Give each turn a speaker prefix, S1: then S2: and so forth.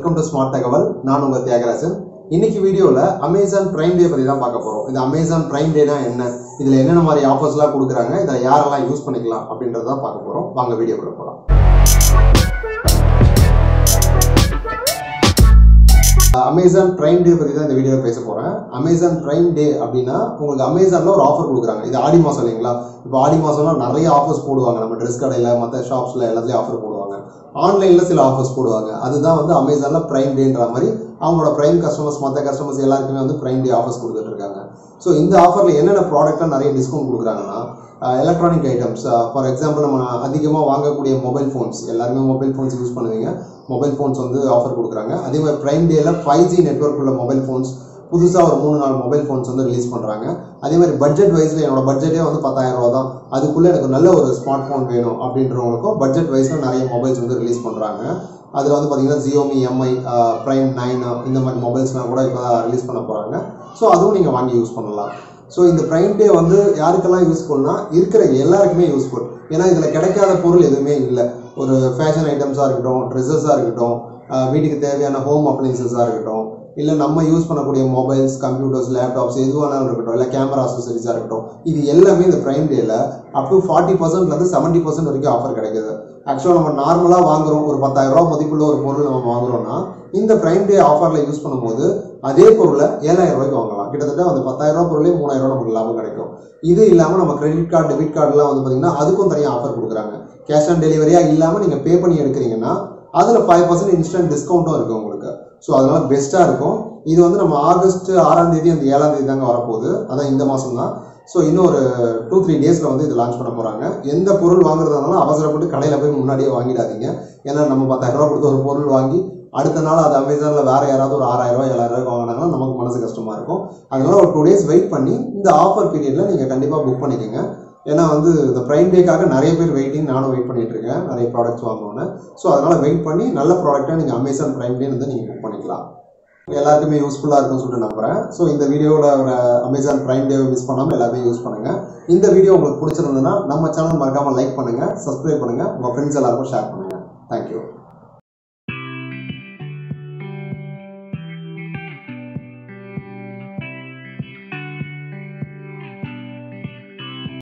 S1: welcome to smart தகவல் நான் உங்க தியாகராஜன் இன்னைக்கு வீடியோல அமேசான் பிரைம் டே பத்தி தான் பார்க்க போறோம் இந்த அமேசான் பிரைம் டேனா என்ன இதுல என்னென்ன மாதிரி ஆஃபர்ஸ்லாம் கொடுக்குறாங்க இதை யாரெல்லாம் யூஸ் பண்ணிக்கலாம் அப்படின்றத பார்க்க போறோம் வாங்க வீடியோக்குள்ள போகலாம் அமேசான் பிரைம் டே பத்தி தான் இந்த வீடியோவில் பேச போறேன் அமேசான் பிரைம் டே அப்படின்னா உங்களுக்கு அமேசான்ல ஒரு ஆஃபர் கொடுக்குறாங்க இது ஆடி மாசம் இல்லைங்களா இப்போ ஆடி மாசம்லாம் நிறைய ஆஃபர்ஸ் போடுவாங்க நம்ம ட்ரெஸ் கடையில மற்ற ஷாப்ஸ்ல எல்லாத்துலயும் ஆஃபர் போடுவாங்க ஆன்லைன்ல சில ஆஃபர்ஸ் போடுவாங்க அதுதான் வந்து அமேசான்ல பிரைம் டேன்ற மாதிரி அவங்களோட பிரைம் கஸ்டமர்ஸ் மற்ற கஸ்டமர்ஸ் எல்லாருக்குமே வந்து பிரைம் டே ஆஃபர்ஸ் கொடுத்துட்டு இருக்காங்க ஸோ இந்த ஆஃபர்ல என்னென்ன ப்ராடக்ட்லாம் நிறைய டிஸ்கவுண்ட் கொடுக்குறாங்கன்னா எலக்ட்ரானிக் ஐட்டம்ஸ் ஃபார் எக்ஸாம்பிள் நம்ம அதிகமாக வாங்கக்கூடிய மொபைல் ஃபோன்ஸ் எல்லாருமே மொபைல் ஃபோன்ஸ் யூஸ் பண்ணுவீங்க மொபைல் ஃபோன்ஸ் வந்து ஆஃபர் கொடுக்குறாங்க அதே மாதிரி பிரைம் டேல ஃபைவ் ஜி நெட்ஒர்க் உள்ள மொபைல் ஃபோன்ஸ் புதுசாக ஒரு மூணு நாலு மொபைல் ஃபோன்ஸ் வந்து ரிலீஸ் பண்ணுறாங்க அதே மாதிரி பட்ஜெட் வைஸில் என்னோட பட்ஜெட்டே வந்து பத்தாயிரம் ரூபா தான் அதுக்குள்ளே எனக்கு நல்ல ஒரு ஸ்மார்ட் ஃபோன் வேணும் அப்படின்றவங்களுக்கும் பட்ஜெட் வைஸில் நிறைய மொபைல்ஸ் வந்து ரிலீஸ் பண்ணுறாங்க அதில் வந்து பார்த்தீங்கன்னா ஜியோமி எம்ஐ ப்ரைம் நைன் இந்த மாதிரி மொபைல்ஸ்லாம் கூட இப்போ ரிலீஸ் பண்ண போகிறாங்க ஸோ அதுவும் நீங்கள் வாங்கி யூஸ் பண்ணலாம் ஸோ இந்த ப்ரைம் டே வந்து யாருக்கெல்லாம் யூஸ்ஃபுல்னா இருக்கிற எல்லாருக்குமே யூஸ்ஃபுல் ஏன்னா இதில் கிடைக்காத பொருள் எதுவுமே இல்லை ஒரு ஃபேஷன் ஐட்டம்ஸாக இருக்கட்டும் ட்ரெஸ்ஸஸாக இருக்கட்டும் ஆஹ் வீட்டுக்கு தேவையான ஹோம் அப்ளைன்சஸாக இருக்கட்டும் இல்லை நம்ம யூஸ் பண்ணக்கூடிய மொபைல்ஸ் கம்ப்யூட்டர்ஸ் லேப்டாப்ஸ் எது வேணாலும் இருக்கட்டும் இல்லை கேமரா அசசரிஸாக இருக்கட்டும் இது எல்லாமே இந்த ப்ரைம் டேல அப் டு ஃபார்ட்டி பர்சன்ட்லேருந்து செவன்ட்டி பர்சன்ட் வரைக்கும் ஆஃபர் கிடைக்குது ஆக்சுவலாக நம்ம நார்மலாக வாங்குறோம் ஒரு பத்தாயிரம் ரூபா மதிப்புள்ள ஒரு பொருள் நம்ம வாங்குறோம்னா இந்த ப்ரைம் டே ஆஃபரில் யூஸ் பண்ணும்போது அதே பொருளை ஏழாயிரம் ரூபாய்க்கு வாங்கலாம் கிட்டத்தட்ட அந்த பத்தாயிரம் ரூபா பொருளே மூணாயிரம் ரூபா நமக்கு லாபம் கிடைக்கும் இது இல்லாமல் நம்ம கிரெடிட் கார்டு டெபிட் கார்டுலாம் வந்து பார்த்தீங்கன்னா அதுக்கும் தனியாக ஆஃபர் கொடுக்குறாங்க கேஷ் ஆன் டெலிவரியாக இல்லாமல் நீங்கள் பே பண்ணி எடுக்கிறீங்கன்னா அதில் ஃபைவ் பர்சன்ட் இன்ஸ்டன்ட் டிஸ்கவுண்ட்டும் இருக்குது உங்களுக்கு ஸோ அதனால பெஸ்ட்டாக இருக்கும் இது வந்து நம்ம ஆகஸ்ட் ஆறாம் தேதி அந்த ஏழாம் தேதி தாங்க வரப்போகுது அதான் இந்த மாதம் தான் ஸோ இன்னும் ஒரு டூ த்ரீ டேஸில் வந்து இது லான்ச் பண்ண போகிறாங்க எந்த பொருள் வாங்குறதா இருந்தாலும் அவசரப்பட்டு கடையில் போய் முன்னாடியே வாங்கிடாதீங்க ஏன்னா நம்ம பத்தாயிரம் ரூபா கொடுத்து ஒரு பொருள் வாங்கி அடுத்த நாள் அது அமேசானில் வேற யாராவது ஒரு ஆறாயிரம் ரூபாய் ஏழாயிரம் ரூபாய் வாங்கினாங்கன்னா நமக்கு மனசு கஷ்டமா இருக்கும் அதனால ஒரு டூ டேஸ் வெயிட் பண்ணி இந்த ஆஃபர் பீரியடில் நீங்கள் கண்டிப்பாக புக் பண்ணிக்கோங்க ஏன்னா வந்து இந்த ப்ரைம் டேக்காக நிறைய பேர் வெயிட்டிங் நானும் வெயிட் பண்ணிட்டு இருக்கேன் நிறைய ப்ராடக்ட்ஸ் வாங்கணும்னு ஸோ அதனால வெயிட் பண்ணி நல்ல ப்ராடக்ட்டை நீங்கள் அமேசான் ப்ரைம் டே வந்து நீங்கள் புக் பண்ணிக்கலாம் எல்லாருக்குமே யூஸ்ஃபுல்லாக இருக்கும்னு சொல்லிட்டு நம்புறேன் ஸோ இந்த வீடியோவில் ஒரு அமேசான் ப்ரைம் டேவை மிஸ் பண்ணாமல் எல்லாமே யூஸ் பண்ணுங்க இந்த வீடியோ உங்களுக்கு பிடிச்சிருந்ததுன்னா நம்ம சேனல் மறக்காமல் லைக் பண்ணுங்க சப்ஸ்கிரைப் பண்ணுங்க உங்கள் ஃப்ரெண்ட்ஸ் எல்லாருக்கும் ஷேர் பண்ணுங்க தேங்க்யூ